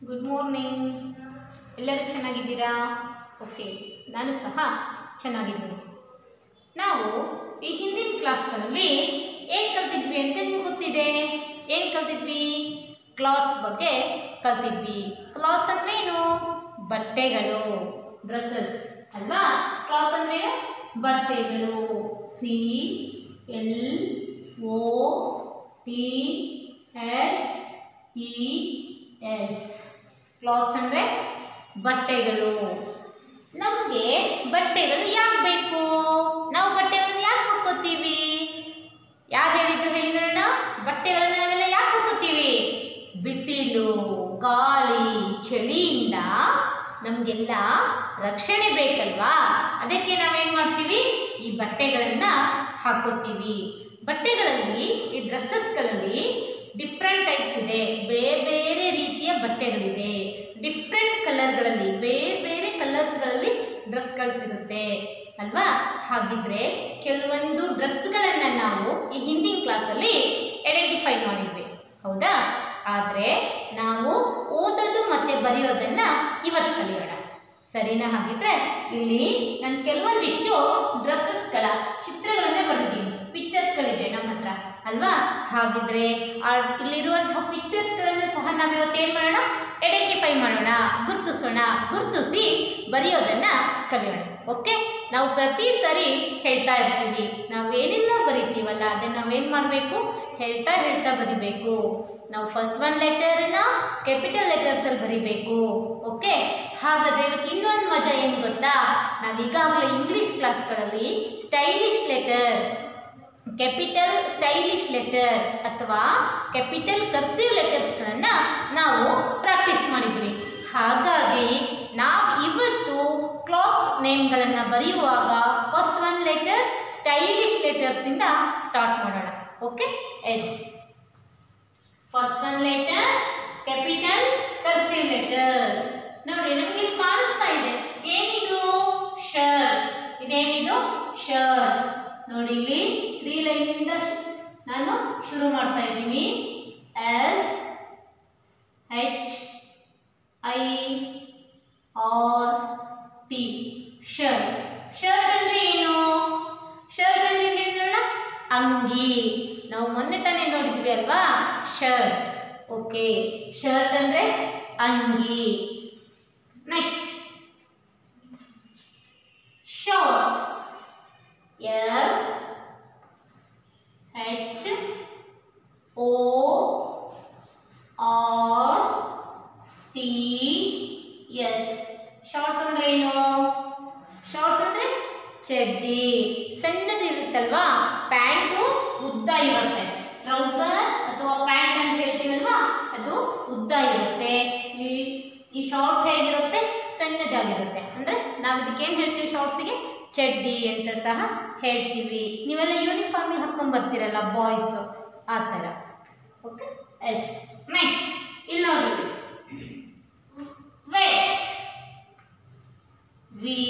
good morning ಎಲ್ಲರೂ ಚೆನ್ನಾಗಿದ್ದೀರಾ okay ನಾನು ಸಹ ಚೆನ್ನಾಗಿದ್ದೀನಿ ನಾವು ಈ ಹಿಂದಿನ ಕ್ಲಾಸ್ಗಳಲ್ಲಿ ಏನು ಕಲ್ತಿದ್ವಿ ಅಂತ ನಿಮ್ಗೆ ಗೊತ್ತಿದೆ ಏನು ಕಲ್ತಿದ್ವಿ ಕ್ಲಾತ್ ಬಗ್ಗೆ ಕಲ್ತಿದ್ವಿ ಕ್ಲಾತ್ಸ್ ಅಂದ್ರೆ ಏನು ಬಟ್ಟೆಗಳು ಡ್ರೆಸ್ಸಸ್ ಅಲ್ವಾ ಕ್ಲಾತ್ ಅಂದ್ರೆ ಬಟ್ಟೆಗಳು C L O T H E S clothes ಅಂದರೆ ಬಟ್ಟೆಗಳು ನಮಗೆ ಬಟ್ಟೆಗಳು ಯಾಕೆ ಬೇಕು ನಾವು ಬಟ್ಟೆಗಳನ್ನು ಯಾಕೆ ಹಾಕೋತೀವಿ ಯಾರು ಹೇಳಿದ್ರು ಹೇಳಿ ನೋಡೋಣ ಬಟ್ಟೆಗಳನ್ನ ನಾವೆಲ್ಲ ಯಾಕೆ ಹಾಕೋತೀವಿ ಬಿಸಿಲು ಗಾಳಿ ಚಳಿಯಿಂದ ನಮಗೆಲ್ಲ ರಕ್ಷಣೆ ಬೇಕಲ್ವಾ ಅದಕ್ಕೆ ನಾವೇನು ಮಾಡ್ತೀವಿ ಈ ಬಟ್ಟೆಗಳನ್ನು ಹಾಕೋತೀವಿ ಬಟ್ಟೆಗಳಲ್ಲಿ ಈ ಡ್ರೆಸ್ಸಸ್ಗಳಲ್ಲಿ ಡಿಫ್ರೆಂಟ್ ಟೈಪ್ಸ್ ಇದೆ ಬೇರೆ ಬೇರೆ ರೀತಿಯ ಬಟ್ಟೆಗಳಿದೆ ಡಿಫ್ರೆಂಟ್ ಕಲರ್ಗಳಲ್ಲಿ ಬೇರೆ ಬೇರೆ ಕಲರ್ಸ್ಗಳಲ್ಲಿ ಡ್ರೆಸ್ಗಳು ಸಿಗುತ್ತೆ ಅಲ್ವಾ ಹಾಗಿದ್ರೆ ಕೆಲವೊಂದು ಡ್ರೆಸ್ಗಳನ್ನು ನಾವು ಈ ಹಿಂದಿನ ಕ್ಲಾಸಲ್ಲಿ ಐಡೆಂಟಿಫೈ ಮಾಡಿದ್ವಿ ಹೌದಾ ಆದರೆ ನಾವು ಓದೋದು ಮತ್ತು ಬರೆಯೋದನ್ನು ಇವತ್ತು ಕಲಿಯೋಣ ಸರಿನಾ ಹಾಗಿದ್ರೆ ಇಲ್ಲಿ ನಾನು ಕೆಲವೊಂದಿಷ್ಟು ಡ್ರೆಸ್ಸಸ್ಗಳ ಚಿತ್ರಗಳನ್ನೇ ಬರೆದಿದ್ದೀನಿ ಪಿಕ್ಚರ್ಸ್ಗಳಿದೆ ನಮ್ಮ ಹತ್ರ ಅಲ್ವಾ ಹಾಗಿದ್ರೆ ಆ ಇಲ್ಲಿರುವಂತಹ ಪಿಕ್ಚರ್ಸ್ಗಳನ್ನು ಸಹ ನಾವು ಇವತ್ತು ಏನು ಮಾಡೋಣ ಐಡೆಂಟಿಫೈ ಮಾಡೋಣ ಗುರುತಿಸೋಣ ಗುರುತಿಸಿ ಬರೆಯೋದನ್ನು ಕಲಿಯೋಣ ಓಕೆ ನಾವು ಪ್ರತಿ ಸರಿ ಹೇಳ್ತಾ ಇರ್ತೀವಿ ನಾವೇನೆಲ್ಲ ಬರಿತೀವಲ್ಲ ಅದನ್ನು ನಾವೇನು ಮಾಡಬೇಕು ಹೇಳ್ತಾ ಹೇಳ್ತಾ ಬರಿಬೇಕು ನಾವು ಫಸ್ಟ್ ಒನ್ ಲೆಟರನ್ನ ಕ್ಯಾಪಿಟಲ್ ಲೆಟರ್ಸಲ್ಲಿ ಬರಿಬೇಕು ಓಕೆ ಹಾಗಾದರೆ ಇವತ್ತು ಇನ್ನೊಂದು ಮಜಾ ಏನು ಗೊತ್ತಾ ನಾವು ಈಗಾಗಲೇ ಇಂಗ್ಲೀಷ್ ಕ್ಲಾಸ್ಗಳಲ್ಲಿ stylish letter capital stylish letter ಅಥವಾ ಕ್ಯಾಪಿಟಲ್ ಕರ್ಸಿವ್ ಲೆಟರ್ಸ್ಗಳನ್ನು ನಾವು ಪ್ರಾಕ್ಟೀಸ್ ಮಾಡಿದ್ವಿ ಹಾಗಾಗಿ ನಾವು ಇವತ್ತು ಕ್ಲಾಕ್ಸ್ ನೇಮ್ಗಳನ್ನು ಬರೆಯುವಾಗ ಫಸ್ಟ್ ಒನ್ ಲೆಟರ್ ಸ್ಟೈಲಿಶ್ ಲೆಟರ್ಸಿಂದ ಸ್ಟಾರ್ಟ್ ಮಾಡೋಣ okay yes first one letter capital cursive letter ನೋಡಿ ನಮಗೆ ಇಲ್ಲಿ ಕಾಣಿಸ್ತಾ ಇದೆ ಏನಿದು ಶರ್ಟ್ ಇದೇನಿದು ಶರ್ಟ್ ನೋಡಿ ಇಲ್ಲಿ ತ್ರೀ ಲೈನಿಂದ ನಾನು ಶುರು ಮಾಡ್ತಾ ಇದ್ದೀನಿ S H I R T shirt shirt ಅಂದ್ರೆ ಏನು ಶರ್ಟ್ ಅಂದ್ರೆ ಏನು ಹೇಳೋಣ ಅಂಗಿ ನಾವು ಮೊನ್ನೆ ತಾನೇ ನೋಡಿದ್ವಿ ಅಲ್ವಾ ಶರ್ಟ್ ಓಕೆ ಶರ್ಟ್ ಅಂದ್ರೆ ಅಂಗಿ next short S H O R T S shorts ಅಂದ್ರೆ ಏನು ಶಾರ್ಟ್ಸ್ ಅಂದ್ರೆ ಚಡ್ಡಿ ಸಣ್ಣದಿರುತ್ತಲ್ವಾ ಪ್ಯಾಂಟು ಉದ್ದ ಇರುತ್ತೆ ಟ್ರೌಸರ್ ಅಥವಾ ಪ್ಯಾಂಟ್ ಅಂತ ಹೇಳ್ತೀವಲ್ವಾ ಅದು ಉದ್ದ ಇರುತ್ತೆ ಈ ಈ ಶಾರ್ಟ್ಸ್ ಹೇಗಿರುತ್ತೆ ಸಣ್ಣದಾಗಿರುತ್ತೆ ಅಂದರೆ ನಾವು ಇದಕ್ಕೆ ಏನು ಹೇಳ್ತೀವಿ ಶಾರ್ಟ್ಸಿಗೆ ಚಡ್ಡಿ ಅಂತ ಸಹ ಹೇಳ್ತೀವಿ ನೀವೆಲ್ಲ ಯೂನಿಫಾರ್ಮಿಗೆ ಹಾಕ್ಕೊಂಡು ಬರ್ತೀರಲ್ಲ ಬಾಯ್ಸು ಆ ಥರ ಓಕೆ ಎಸ್ ನೆಕ್ಸ್ಟ್ ಇಲ್ಲಿ ನೋಡಿ vest V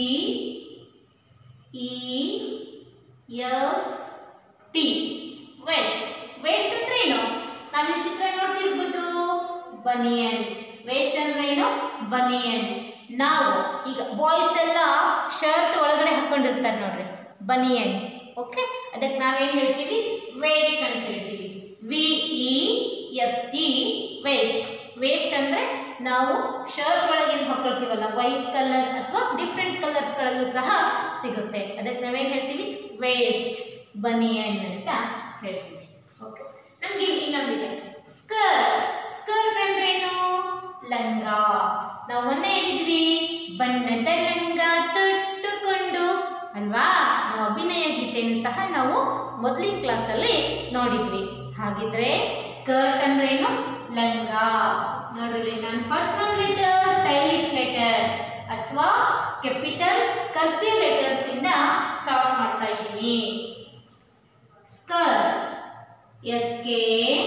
E S T vest vest ಅಂದ್ರೆ ಏನು ನಾವು ಈ ಚಿತ್ರ ನೋಡ್ತಿರ್ಬೋದು ಬನಿಯನ್ ವೇಸ್ಟ್ ಅಂದ್ರೆ ಏನು ಬನಿಯನ್ ನಾವು ಈಗ ಬಾಯ್ಸ್ ಎಲ್ಲ ಶರ್ಟ್ ಒಳಗಡೆ ಹಾಕೊಂಡಿರ್ತಾರೆ ನೋಡ್ರಿ ಬನಿಯನ್ ಓಕೆ ಅದಕ್ಕೆ ನಾವೇನು ಹೇಳ್ತೀವಿ ವೇಸ್ಟ್ ಅಂತ ಹೇಳ್ತೀವಿ V E S T vest vest ಅಂದರೆ ನಾವು ಶರ್ಟ್ ಒಳಗೆ ಏನು ಹಾಕೊಳ್ತೀವಲ್ಲ ವೈಟ್ ಕಲರ್ ಅಥವಾ ಡಿಫ್ರೆಂಟ್ ಕಲರ್ಸ್ಗಳಲ್ಲೂ ಸಹ ಸಿಗುತ್ತೆ ಅದಕ್ಕೆ ನಾವೇನು ಹೇಳ್ತೀವಿ ವೇಸ್ಟ್ ಬನಿಯನ್ ಅಂತ ಹೇಳ್ತೀವಿ ಓಕೆ ನಮಗೆ ಇನ್ನೊಂದಿದೆ ಸ್ಕರ್ಟ್ ಸ್ಕರ್ಟ್ ಅಂದ್ರೆ ಏನು ಲಂಗ ನಾವು ಮೊನ್ನೆ ಹೇಳಿದ್ವಿ ಬಣ್ಣದ ಲಂಗ ತೊಟ್ಟುಕೊಂಡು ಅಲ್ವಾ ನಾವು ಅಭಿನಯ ಗೀತೆಯನ್ನು ಸಹ ನಾವು ಮೊದಲಿನ ಕ್ಲಾಸಲ್ಲಿ ನೋಡಿದ್ವಿ ಹಾಗಿದ್ರೆ ಸ್ಕರ್ಟ್ ಅಂದ್ರೆ ಏನು ಲಂಗ ನೋಡ್ರಿ ನಾನು first one letter stylish letter ಅಥವಾ ಕ್ಯಾಪಿಟಲ್ ಕರ್ಸಿವ್ ಲೆಟರ್ಸ್ ಇಂದ ಸ್ಟಾರ್ಟ್ ಮಾಡ್ತಾ ಇದ್ದೀನಿ skirt S K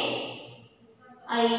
I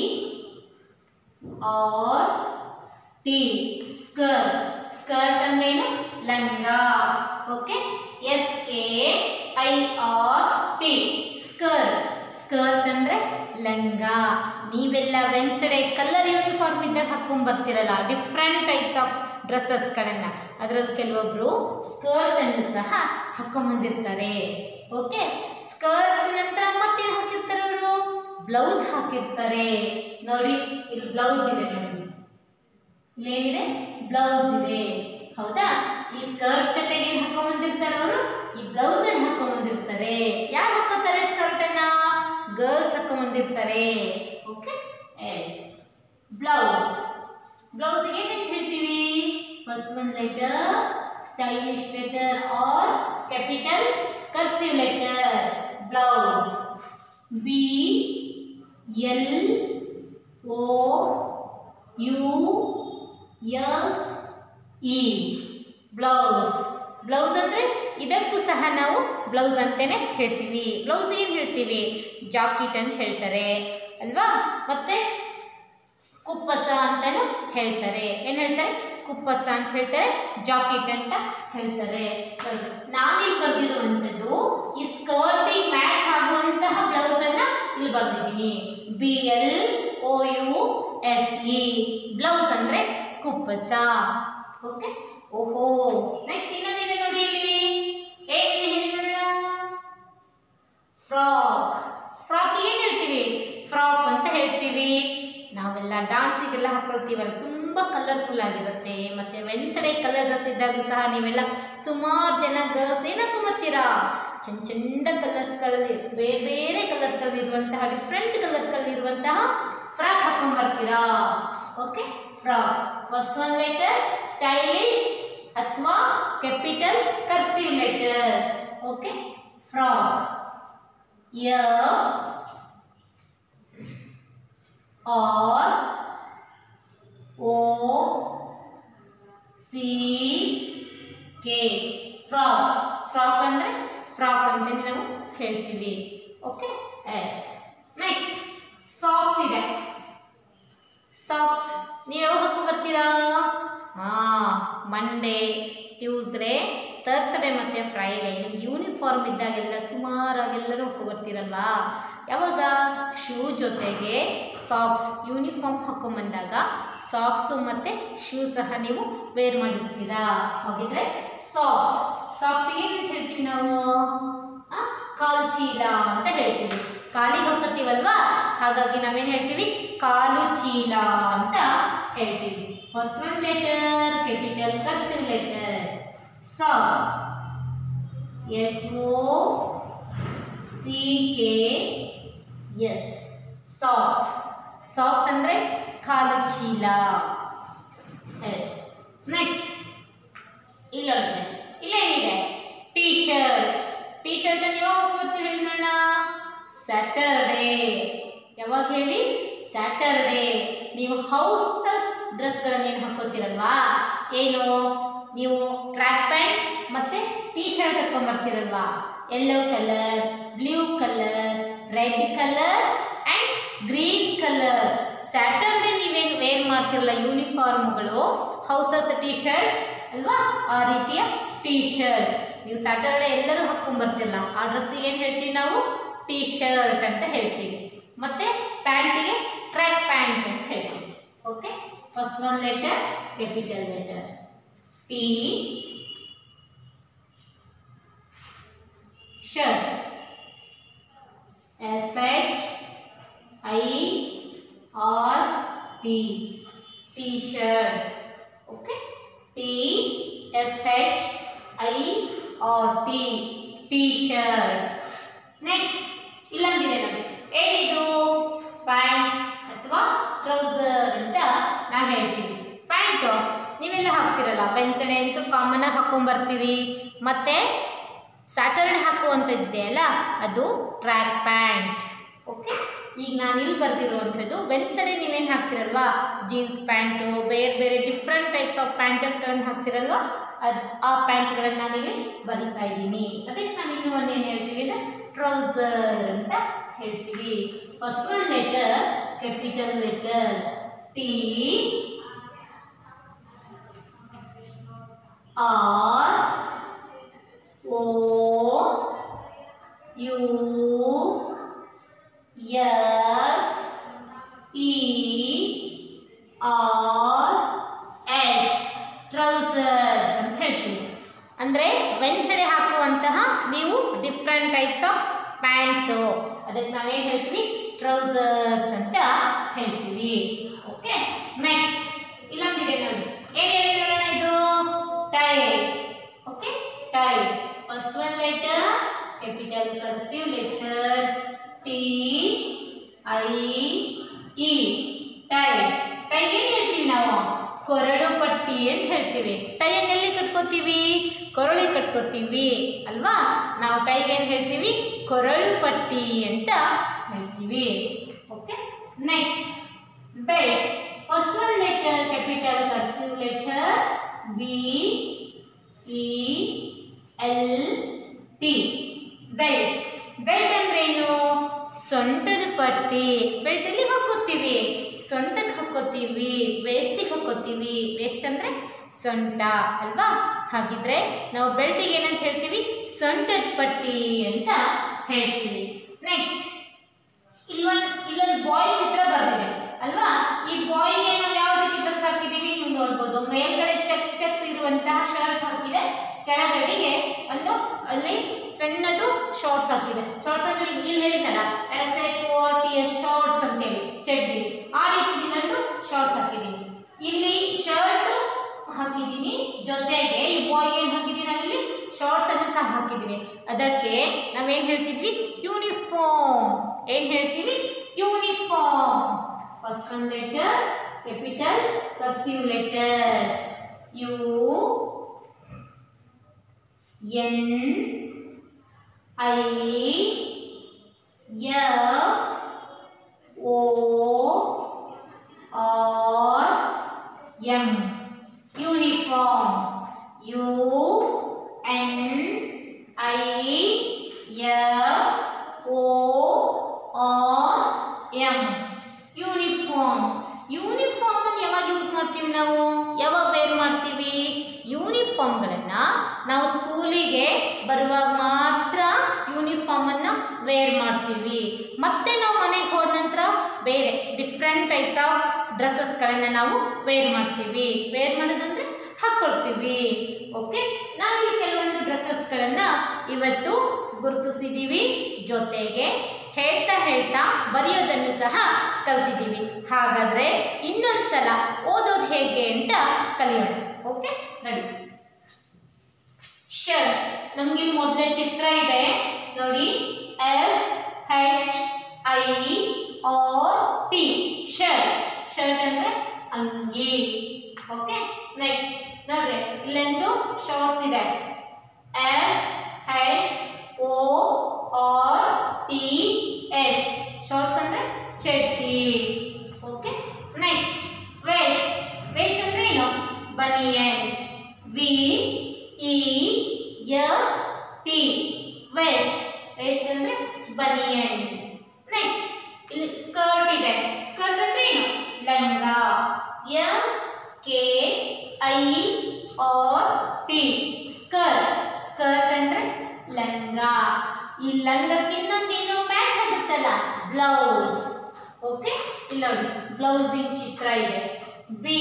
R T skirt skirt ಅಂದ್ರೆ ಏನು ಲಂಗ okay S K I R T skirt skirt ಅಂದರೆ ಲಂಗ ನೀವೆಲ್ಲ ವೆನ್ಸ್ಡೇ ಕಲರ್ ಯೂನಿಫಾರ್ಮ್ ಇದ್ದಾಗ ಹಾಕ್ಕೊಂಡ್ ಬರ್ತೀರಲ್ಲ ಡಿಫ್ರೆಂಟ್ ಟೈಪ್ಸ್ ಆಫ್ ಡ್ರೆಸ್ಸಸ್ಗಳನ್ನು ಅದರಲ್ಲಿ ಕೆಲವೊಬ್ಬರು ಸ್ಕರ್ಟನ್ನು ಸಹ ಹಾಕ್ಕೊಂಬಂದಿರ್ತಾರೆ ಓಕೆ ಸ್ಕರ್ಟ್ ನಂತರ ಮತ್ತೇನು ಹಾಕಿರ್ತಾರೆ ಅವರು ಬ್ಲೌಸ್ ಹಾಕಿರ್ತಾರೆ ನೋಡಿ ಇಲ್ಲಿ ಬ್ಲೌಸ್ ಇದೆ ನೋಡಿ ಇಲ್ಲೇನಿದೆ ಬ್ಲೌಸ್ ಇದೆ ಹೌದಾ ಈ ಸ್ಕರ್ಟ್ ಜೊತೆಗೆ ಏನು ಹಾಕೊಂಡ್ಬಂದಿರ್ತಾರೆ ಅವರು ಈ ಬ್ಲೌಸ್ ಅನ್ನು ಹಾಕೊಂಡ್ಬಂದಿರ್ತಾರೆ ಯಾರು ಹಾಕೋತಾರೆ ಸ್ಕರ್ಟ್ ಅನ್ನ ಗರ್ಲ್ಸ್ ಹಾಕೊಂಡ್ಬಂದಿರ್ತಾರೆ ಓಕೆ ಎಸ್ ಬ್ಲೌಸ್ ಬ್ಲೌಸ್ ಏನಂತ ಹೇಳ್ತೀವಿ first one letter stylish letter or capital cursive letter blouse B L O U S E blouse blouse ಅಂದರೆ ಇದಕ್ಕೂ ಸಹ ನಾವು ಬ್ಲೌಸ್ ಅಂತಲೇ ಹೇಳ್ತೀವಿ ಬ್ಲೌಸ್ ಏನು ಹೇಳ್ತೀವಿ ಜಾಕೆಟ್ ಅಂತ ಹೇಳ್ತಾರೆ ಅಲ್ವಾ ಮತ್ತೆ ಕುಪ್ಪಸ ಅಂತಲೂ ಹೇಳ್ತಾರೆ ಏನು ಹೇಳ್ತಾರೆ ಕುಪ್ಪಸ ಅಂತ ಹೇಳ್ತಾರೆ ಜಾಕೆಟ್ ಅಂತ ಹೇಳ್ತಾರೆ ನಾನಿಲ್ಲಿ ಬರ್ದಿರುವಂಥದ್ದು ಈ ಸ್ಕರ್ಟಿಗೆ ಮ್ಯಾಚ್ ಆಗುವಂತಹ ಬ್ಲೌಸ್ ಅನ್ನ ಇಲ್ಲಿ ಬರ್ದಿದ್ದೀನಿ B L O U S E blouse ಅಂದ್ರೆ ಕುಪ್ಪಸ ಓಕೆ ಓಹೋ ನೆಕ್ಸ್ಟ್ ಇನ್ನೊಂದಿದೆ ನೋಡಿ ಇಲ್ಲಿ ಹೇಗಿದೆ ಹೇಳೋಣ ಫ್ರಾಕ್ ಫ್ರಾಕ್ ಏನು ಹೇಳ್ತೀವಿ ಫ್ರಾಕ್ ಅಂತ ಹೇಳ್ತೀವಿ ನಾವೆಲ್ಲ ಡಾನ್ಸಿಗೆಲ್ಲ ಹಾಕೊಳ್ತೀವಲ್ಲ ತುಂಬ ಕಲರ್ಫುಲ್ ಆಗಿರುತ್ತೆ ಮತ್ತು ವೆನ್ಸ್ಡೇ ಕಲರ್ ಡ್ರೆಸ್ ಇದ್ದಾಗ ಸಹ ನೀವೆಲ್ಲ ಸುಮಾರು ಜನ ಗರ್ಲ್ಸ್ ಏನು ಹಾಕೊಂಬರ್ತೀರಾ ಚೆಂದ ಚೆಂದ ಕಲರ್ಸ್ಗಳಲ್ಲಿ ಬೇರೆ ಬೇರೆ ಕಲರ್ಸ್ಗಳಲ್ಲಿ ಇರುವಂತಹ ಡಿಫ್ರೆಂಟ್ ಕಲರ್ಸ್ಗಳಲ್ಲಿ ಇರುವಂತಹ ಫ್ರಾಕ್ ಹಾಕೊಂಬರ್ತೀರಾ okay frock first one letter stylish ಅಥವಾ capital cursive letter okay frock ಯ R O C K frock frock ಅಂದರೆ ಫ್ರಾಕ್ ಅಂತಲೇ ನಾವು ಹೇಳ್ತೀವಿ ಓಕೆ ಎಸ್ ನೆಕ್ಸ್ಟ್ ಸಾಕ್ಸ್ ಇದೆ ಸಾಕ್ಸ್ ನೀವು ಯಾವಾಗ ಹಾಕೊಂಡು ಬರ್ತೀರಾ ಹಾಂ ಮಂಡೇ ಟ್ಯೂಸ್ಡೇ ತರ್ಸ್ಡೇ ಮತ್ತು ಫ್ರೈಡೇ ನಿಮ್ಗೆ ಯೂನಿಫಾರ್ಮ್ ಇದ್ದಾಗೆಲ್ಲ ಸುಮಾರಾಗಿ ಎಲ್ಲರೂ ಹಾಕೊ ಬರ್ತೀರಲ್ವಾ ಯಾವಾಗ ಶೂ ಜೊತೆಗೆ ಸಾಕ್ಸ್ ಯೂನಿಫಾರ್ಮ್ ಹಾಕೊಂಬಂದಾಗ ಸಾಕ್ಸು ಮತ್ತು ಶೂ ಸಹ ನೀವು ವೇರ್ ಮಾಡಿರ್ತೀರಾ ಹಾಗಿದ್ರೆ ಸಾಕ್ಸ್ ಸಾಕ್ಸ್ ಏನಂತ ಹೇಳ್ತೀವಿ ನಾವು ಆ, ಕಾಲು ಚೀಲ ಅಂತ ಹೇಳ್ತೀವಿ ಕಾಲಿಗೆ ಹಾಕೋತೀವಲ್ವಾ ಹಾಗಾಗಿ ನಾವೇನು ಹೇಳ್ತೀವಿ ಕಾಲು ಚೀಲ ಅಂತ ಹೇಳ್ತೀವಿ first one letter capital cursive letter socks S O C K S socks socks ಅಂದರೆ ಕಾಲು ಚೀಲ ಎಸ್ ನೆಕ್ಸ್ಟ್ ಇಲ್ಲೊಂದು ಇಲ್ಲೇನಿದೆ ಟೀ ಶರ್ಟ್ ಟೀ ಶರ್ಟ್ ಅನ್ನು ಯಾವಾಗ ಹಾಕ್ಕೊಳ್ತೀವಿ ಹೇಳೋಣ ಸ್ಯಾಟರ್ಡೇ ಯಾವಾಗ ಹೇಳಿ ಸ್ಯಾಟರ್ಡೇ ನೀವು ಹೌಸ್ ಡ್ರೆಸ್ಗಳನ್ನು ಏನು ಹಾಕೋತೀರಲ್ವಾ ಏನು ನೀವು ಟ್ರ್ಯಾಕ್ ಪ್ಯಾಂಟ್ ಮತ್ತು ಟೀ ಶರ್ಟ್ ಹಾಕೊಂಬರ್ತೀರಲ್ವಾ yellow colour blue colour red colour and green colour Saturday ನೀವೇನು ವೇರ್ ಮಾಡ್ತಿರಲ್ಲ ಯೂನಿಫಾರ್ಮ್ಗಳು ಹೌಸಸ್ ಟೀ ಶರ್ಟ್ ಅಲ್ವಾ ಆ ರೀತಿಯ ಟೀ ಶರ್ಟ್ ನೀವು ಸ್ಯಾಟರ್ಡೆ ಎಲ್ಲರೂ ಹಾಕ್ಕೊಂಬರ್ತಿರಲ್ಲ ಆ ಡ್ರೆಸ್ ಏನು ಹೇಳ್ತೀವಿ ನಾವು ಟೀ ಶರ್ಟ್ ಅಂತ ಹೇಳ್ತೀವಿ ಮತ್ತು ಪ್ಯಾಂಟಿಗೆ ಟ್ರ್ಯಾಕ್ ಪ್ಯಾಂಟ್ ಅಂತ ಹೇಳ್ತೀವಿ okay first one letter capital letter T shirt S H I R T T shirt okay T S H I R T T shirt next ಇಲ್ಲೊಂದಿದೆ ನೋಡಿ ಏನಿದು ಪ್ಯಾಂಟ್ ಅಥವಾ ಟ್ರೌಸರ್ ಅಂತ ನಾವು ಹೇಳ್ತೀವಿ ಪ್ಯಾಂಟು ನೀವೆಲ್ಲ ಹಾಕ್ತಿರಲ್ಲ ವೆನ್ಸ್ಡೇ ಅಂತೂ ಕಾಮನ್ ಆಗಿ ಹಾಕೊಂಡ್ಬರ್ತೀರಿ ಮತ್ತು ಸ್ಯಾಟರ್ಡೆ ಹಾಕುವಂಥದ್ದಿದೆಯಲ್ಲ ಅದು ಟ್ರ್ಯಾಕ್ ಪ್ಯಾಂಟ್ ಓಕೆ ಈಗ ನಾನು ಇಲ್ಲಿ ಬರೆದಿರುವಂಥದ್ದು ವೆನ್ಸ್ಡೇ ನೀವೇನು ಹಾಕ್ತಿರಲ್ವಾ ಜೀನ್ಸ್ ಪ್ಯಾಂಟು ಬೇರೆ ಬೇರೆ ಡಿಫ್ರೆಂಟ್ ಟೈಪ್ಸ್ ಆಫ್ ಪ್ಯಾಂಟಸ್ಗಳನ್ನು ಹಾಕ್ತಿರಲ್ವಾ ಅದು ಆ ಪ್ಯಾಂಟ್ಗಳನ್ನು ನಾನಿಲ್ಲಿ ಬರಿತಾ ಇದ್ದೀನಿ ಅದಕ್ಕೆ ನಾನು ಇನ್ನೂ ಒಂದು ಏನು ಹೇಳ್ತೀವಿ ಅಂದರೆ ಟ್ರೌಸರ್ ಅಂತ ಹೇಳ್ತೀವಿ first one letter capital letter T R O U S E R S trousers ಅಂತ ಹೇಳ್ತೀವಿ ಅಂದರೆ ವೆನ್ಸಡೆ ಹಾಕುವಂತಹ ನೀವು ಡಿಫ್ರೆಂಟ್ ಟೈಪ್ಸ್ ಆಫ್ ಪ್ಯಾಂಟ್ಸು ಅದಕ್ಕೆ ನಾವೇನು ಹೇಳ್ತೀವಿ ಟ್ರೌಸರ್ಸ್ ಅಂತ ಹೇಳ್ತೀವಿ ಓಕೆ ನೆಕ್ಸ್ಟ್ ಇಲ್ಲೊಂದಿದೆ ನೋಡಿ ಏನು ಹೇಳಿ ನೋಡೋಣ ಇದು tie okay tie first one letter capital cursive letter T I E tie tie ಏನು ಹೇಳ್ತೀವಿ ನಾವು ಕೊರಳು ಪಟ್ಟಿ ಅಂತ ಹೇಳ್ತೀವಿ ಟೈಯನ್ನು ಎಲ್ಲಿ ಕಟ್ಕೋತೀವಿ ಕೊರಳಿಗೆ ಕಟ್ಕೋತೀವಿ ಅಲ್ವಾ ನಾವು ಟೈಗೆ ಏನು ಹೇಳ್ತೀವಿ ಕೊರಳು ಪಟ್ಟಿ ಅಂತ ಹೇಳ್ತೀವಿ okay next belt first one letter capital cursive letter B E L T belt belt ಅಂದ್ರೆ ಏನು ಸೊಂಟದ ಪಟ್ಟಿ ಬೆಲ್ಟ್ ಎಲ್ಲಿ ಹಾಕೋತೀವಿ ಸೊಂಟಕ್ಕೆ ಹಾಕೋತೀವಿ ವೇಸ್ಟಿಗೆ ಹಾಕೋತೀವಿ ವೇಸ್ಟ್ ಅಂದ್ರೆ ಸೊಂಟ ಅಲ್ವಾ ಹಾಗಿದ್ರೆ ನಾವು ಬೆಲ್ಟಿಗೆ ಏನಂತ ಹೇಳ್ತೀವಿ ಸೊಂಟದ ಪಟ್ಟಿ ಅಂತ ಹೇಳ್ತೀವಿ ನೆಕ್ಸ್ಟ್ ಇಲ್ಲೊಂದು ಇಲ್ಲೊಂದು ಬಾಯ್ ಚಿತ್ರ ಬರ್ದಿದೆ ಅಲ್ವಾ ಈ ಬಾಯ್ಗೆ ನಾವು ಯಾವ ರೀತಿ ಡ್ರೆಸ್ ಹಾಕಿದೀವಿ ನೀವು ನೋಡ್ಬೋದು ಮೇಲ್ಗಡೆ ಚೆಕ್ಸ್ ಚೆಕ್ಸ್ ಇರುವಂತಹ ಶರ್ಟ್ ಹಾಕಿದೆ ಕೆಳಗಡೆಗೆ ಒಂದು ಅಲ್ಲಿ ಸಣ್ಣದು ಶಾರ್ಟ್ಸ್ ಹಾಕಿದೆ ಶಾರ್ಟ್ಸ್ ಅಂದ್ರೆ ಇಲ್ಲಿ ಹೇಳಿದ್ನಲ್ಲ S H O T S shorts ಅಂತೇಳಿ ಚಡ್ಡಿ ಆ ರೀತಿ ನಾನು ಶಾರ್ಟ್ಸ್ ಹಾಕಿದ್ದೀನಿ ಇಲ್ಲಿ ಶರ್ಟ್ ಹಾಕಿದ್ದೀನಿ ಜೊತೆಗೆ ಈ ಬಾಯ್ ಏನು ಹಾಕಿದ್ದೀನಿ ನಾವಿಲ್ಲಿ ಶಾರ್ಟ್ಸ್ ಅನ್ನು ಸಹ ಹಾಕಿದ್ದೀನಿ ಅದಕ್ಕೆ ನಾವೇನು ಹೇಳ್ತಿದ್ವಿ ಯೂನಿಫಾರ್ಮ್ ಏನು ಹೇಳ್ತೀವಿ uniform first one letter capital cursive letter U N I F O R M uniform U N I F O R M uniform uniform ಅನ್ನು ಯಾವಾಗ ಯೂಸ್ ಮಾಡ್ತೀವಿ ನಾವು ಯಾವಾಗ ವೇರ್ ಮಾಡ್ತೀವಿ ಯೂನಿಫಾರ್ಮ್ಗಳನ್ನು ನಾವು ಸ್ಕೂಲಿಗೆ ಬರುವಾಗ ಮಾತ್ರ ಯೂನಿಫಾರ್ಮನ್ನು ವೇರ್ ಮಾಡ್ತೀವಿ ಮತ್ತೆ ನಾವು ಮನೆಗೆ ಹೋದ ನಂತರ ಬೇರೆ ಡಿಫ್ರೆಂಟ್ ಟೈಪ್ಸ್ ಆಫ್ ಡ್ರೆಸ್ಸಸ್ಗಳನ್ನು ನಾವು ವೇರ್ ಮಾಡ್ತೀವಿ ವೇರ್ ಮಾಡೋದಂದ್ರೆ ಹಾಕ್ಕೊಳ್ತೀವಿ ಓಕೆ ನಾವಿಲ್ಲಿ ಕೆಲವೊಂದು ಡ್ರೆಸ್ಸಸ್ಗಳನ್ನು ಇವತ್ತು ಗುರುತಿಸಿದ್ದೀವಿ ಜೊತೆಗೆ ಹೇಳ್ತಾ ಹೇಳ್ತಾ ಬರೆಯೋದನ್ನು ಸಹ ಕಲ್ತಿದ್ದೀವಿ ಹಾಗಾದರೆ ಇನ್ನೊಂದು ಸಲ ಓದೋದು ಹೇಗೆ ಅಂತ ಕಲಿಯೋಣ ಓಕೆ ರೆಡಿ ಶರ್ಟ್ ನಮಗೆ ಮೊದಲೇ ಚಿತ್ರ ಇದೆ ನೋಡಿ S H I R T shirt shirt ಅಂದ್ರೆ ಅಂಗಿ ಓಕೆ ನೆಕ್ಸ್ಟ್ ನೋಡ್ರಿ ಇಲ್ಲೊಂದು ಶಾರ್ಟ್ಸ್ ಇದೆ S H O R T S shorts ಅಂದ್ರೆ ಚಡ್ಡಿ ಓಕೆ ನೆಕ್ಸ್ಟ್ ವೇಸ್ಟ್ ವೇಸ್ಟ್ ಅಂದ್ರೆ ಏನು ಬನಿಯನ್ V E S T vest vest ಅಂದ್ರೆ ಬನಿಯನ್ ನೆಕ್ಸ್ಟ್ ಇಲ್ಲಿ ಸ್ಕರ್ಟ್ ಇದೆ ಸ್ಕರ್ಟ್ ಅಂದ್ರೆ ಏನು ಲಂಗ S K I R T skirt skirt ಅಂದ್ರೆ ಲಂಗ ಈ ಲಂಗಕ್ಕೆ ಇನ್ನೊಂದೇನು ಮ್ಯಾಚ್ ಆಗುತ್ತಲ್ಲ ಬ್ಲೌಸ್ ಓಕೆ ಇಲ್ಲಿ ನೋಡಿ ಬ್ಲೌಸಿನ ಚಿತ್ರ ಇದೆ B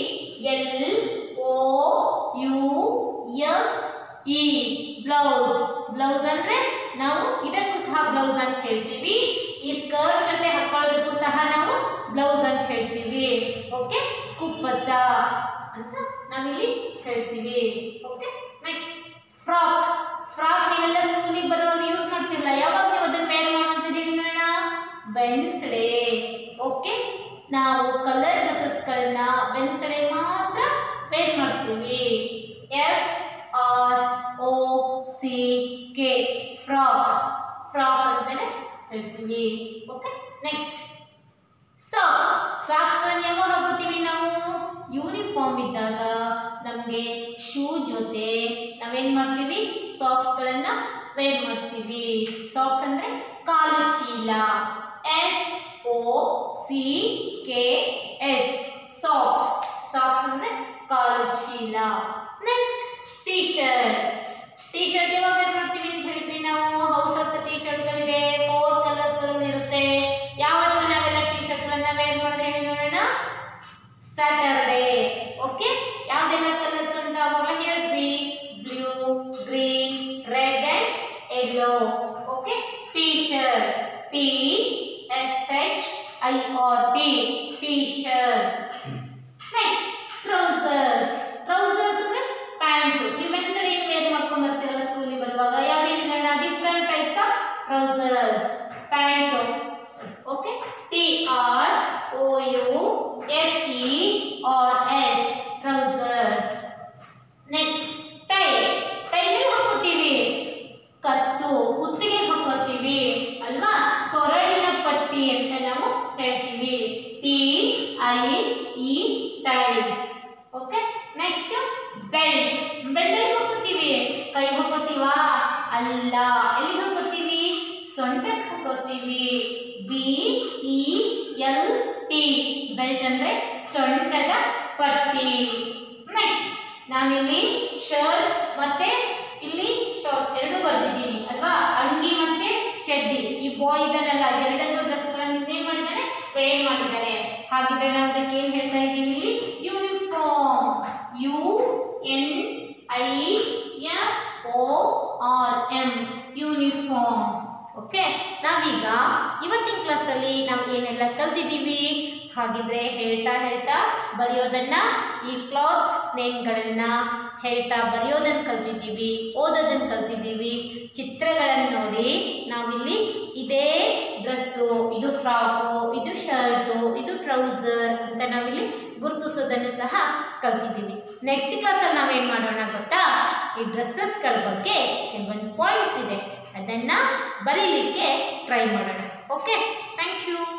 L O U S E blouse blouse ಅಂದ್ರೆ ನಾವು ಇದಕ್ಕೂ ಸಹ ಬ್ಲೌಸ್ ಅಂತ ಹೇಳ್ತೀವಿ ಈ ಸ್ಕರ್ಟ್ ಜೊತೆ ಹಾಕೊಳ್ಳೋದಕ್ಕೂ ಸಹ ನಾವು ಬ್ಲೌಸ್ ಅಂತ ಹೇಳ್ತೀವಿ ಓಕೆ ಕುಪ್ಪಸ ಅಂತ ನಾವಿಲ್ಲಿ ಹೇಳ್ತೀವಿ ಓಕೆ ನೆಕ್ಸ್ಟ್ ಫ್ರಾಕ್ ಫ್ರಾಕ್ ನೀವೆಲ್ಲ ಸ್ಕೂಲಿಗೆ ಬರುವಾಗ ಯೂಸ್ ಮಾಡ್ತಿರಲ್ಲ ಯಾವಾಗ ನೀವು ಅದನ್ನ ವೇರ್ ಮಾಡುವಂತಿದ್ದೀವಿ ನೋಡೋಣ ವೆನ್ಸ್ಡೇ ಓಕೆ ನಾವು ಕಲರ್ ಡ್ರೆಸ್ಸಸ್ಗಳನ್ನ ವೆನ್ಸ್ಡೇ ಮಾತ್ರ ವೇರ್ ಮಾಡ್ತೀವಿ F R O C K frock frock ಅಂತಾನೆ ಹೇಳ್ತೀವಿ ಓಕೆ ನೆಕ್ಸ್ಟ್ ಸಾಕ್ಸ್ ಸಾಕ್ಸ್ಗಳನ್ನ ಯಾವಾಗ ಹಾಕೋತೀವಿ ನಾವು ಯೂನಿಫಾರ್ಮ್ ಇದ್ದಾಗ ನಮಗೆ ಶೂ ಜೊತೆ ನಾವೇನು ಮಾಡ್ತೀವಿ ಸಾಕ್ಸ್ಗಳನ್ನು ವೇರ್ ಮಾಡ್ತೀವಿ ಸಾಕ್ಸ್ ಅಂದರೆ ಕಾಲು ಚೀಲ S O C K S socks socks ಅಂದರೆ ಕಾಲು ಚೀಲ next T shirt T shirt ಯಾವಾಗ ವೇರ್ ಮಾಡ್ತೀವಿ ಅಂತ ಹೇಳಿದ್ವಿ ನಾವು ಹೌಸಸ್ ಟೀ ಶರ್ಟ್ಗಳಿದೆ ಫೋರ್ ಕಲರ್ಸ್ಗಳು ಇರುತ್ತೆ ಯಾವ ಸ್ಯಾಟರ್ಡೇ ಓಕೆ ಯಾವ್ದೆಲ್ಲ ಕಲರ್ಸ್ ಅಂತ ಅವಾಗ ಹೇಳಿದ್ವಿ blue green red and yellow okay T shirt T S H I R T T shirt next trousers trousers ಅಂದ್ರೆ ಪ್ಯಾಂಟ್ ನೀವೆಲ್ಲ ಸರಿ ವೇರ್ ಮಾಡ್ಕೊಂಡ್ ಬರ್ತೀರಲ್ಲ ಸ್ಕೂಲಿಗೆ ಬರುವಾಗ ಯಾವ ರೀತಿ different types of trousers pant okay T R O U S E R S trousers next tie ಟೈಗೆ ಹಾಕೋತೀವಿ ಕತ್ತು ಕುತ್ತಿಗೆ ಹಾಕೋತೀವಿ ಅಲ್ವಾ ಕೊರಳಿನ ಪಟ್ಟಿ ಅಂತ ನಾವು ಹೇಳ್ತೀವಿ T I E tie okay next belt belt ಎಲ್ಲಿ ಹಾಕೋತೀವಿ ಕೈ ಹಾಕೋತೀವಾ ಅಲ್ಲ ಎಲ್ಲಿ ಹಾಕೋತೀವಿ ಸೊಂಟಕ್ಕೆ ಹಾಕೋತೀವಿ B E L T belt ಅಂದ್ರೆ ಸೊಂಟದ ಪಟ್ಟಿ ನೆಕ್ಸ್ಟ್ ನಾನಿಲ್ಲಿ ಶರ್ಟ್ ಮತ್ತೆ ಇಲ್ಲಿ ಶಾರ್ಟ್ ಎರಡು ಬರ್ದಿದ್ದೀನಿ ಅಲ್ವಾ ಅಂಗಿ ಮತ್ತೆ ಚಡ್ಡಿ ಈ ಬಾಯ್ ಇದನ್ನೆಲ್ಲ ಎರಡನ್ನು ಡ್ರೆಸ್ಗಳನ್ನು ಏನ್ ಮಾಡಿದ್ದಾರೆ ವೇರ್ ಮಾಡಿದ್ದಾರೆ ಹಾಗಿದ್ರೆ ನಾವು ಅದಕ್ಕೆ ಏನ್ ಹೇಳ್ತಾ ಇದ್ದೀವಿ ಇಲ್ಲಿ uniform U N I F O R M uniform okay ನಾವೀಗ ಇವತ್ತಿನ ಕ್ಲಾಸಲ್ಲಿ ನಾವು ಏನೆಲ್ಲ ಕಲ್ತಿದ್ದೀವಿ ಹಾಗಿದ್ರೆ ಹೇಳ್ತಾ ಹೇಳ್ತಾ ಬರೆಯೋದನ್ನ ಈ ಕ್ಲಾತ್ಸ್ ನೇಮ್ಗಳನ್ನ ಹೇಳ್ತಾ ಬರೆಯೋದನ್ನು ಕಲ್ತಿದ್ದೀವಿ ಓದೋದನ್ನು ಕಲ್ತಿದ್ದೀವಿ ಚಿತ್ರಗಳನ್ನು ನೋಡಿ ನಾವಿಲ್ಲಿ ಇದೇ ಡ್ರೆಸ್ಸು ಇದು ಫ್ರಾಕು ಇದು ಶರ್ಟು ಇದು ಟ್ರೌಸರ್ ಅಂತ ನಾವಿಲ್ಲಿ ಗುರುತಿಸೋದನ್ನು ಸಹ ಕಲ್ತಿದ್ದೀವಿ ನೆಕ್ಸ್ಟ್ ಕ್ಲಾಸಲ್ಲಿ ನಾವೇನು ಮಾಡೋಣ ಗೊತ್ತಾ ಈ ಡ್ರೆಸ್ಸಸ್ಗಳ ಬಗ್ಗೆ ಕೆಲವೊಂದು ಪಾಯಿಂಟ್ಸ್ ಇದೆ ಅದನ್ನು ಬರೀಲಿಕ್ಕೆ ಟ್ರೈ ಮಾಡೋಣ ಓಕೆ ಥ್ಯಾಂಕ್ ಯು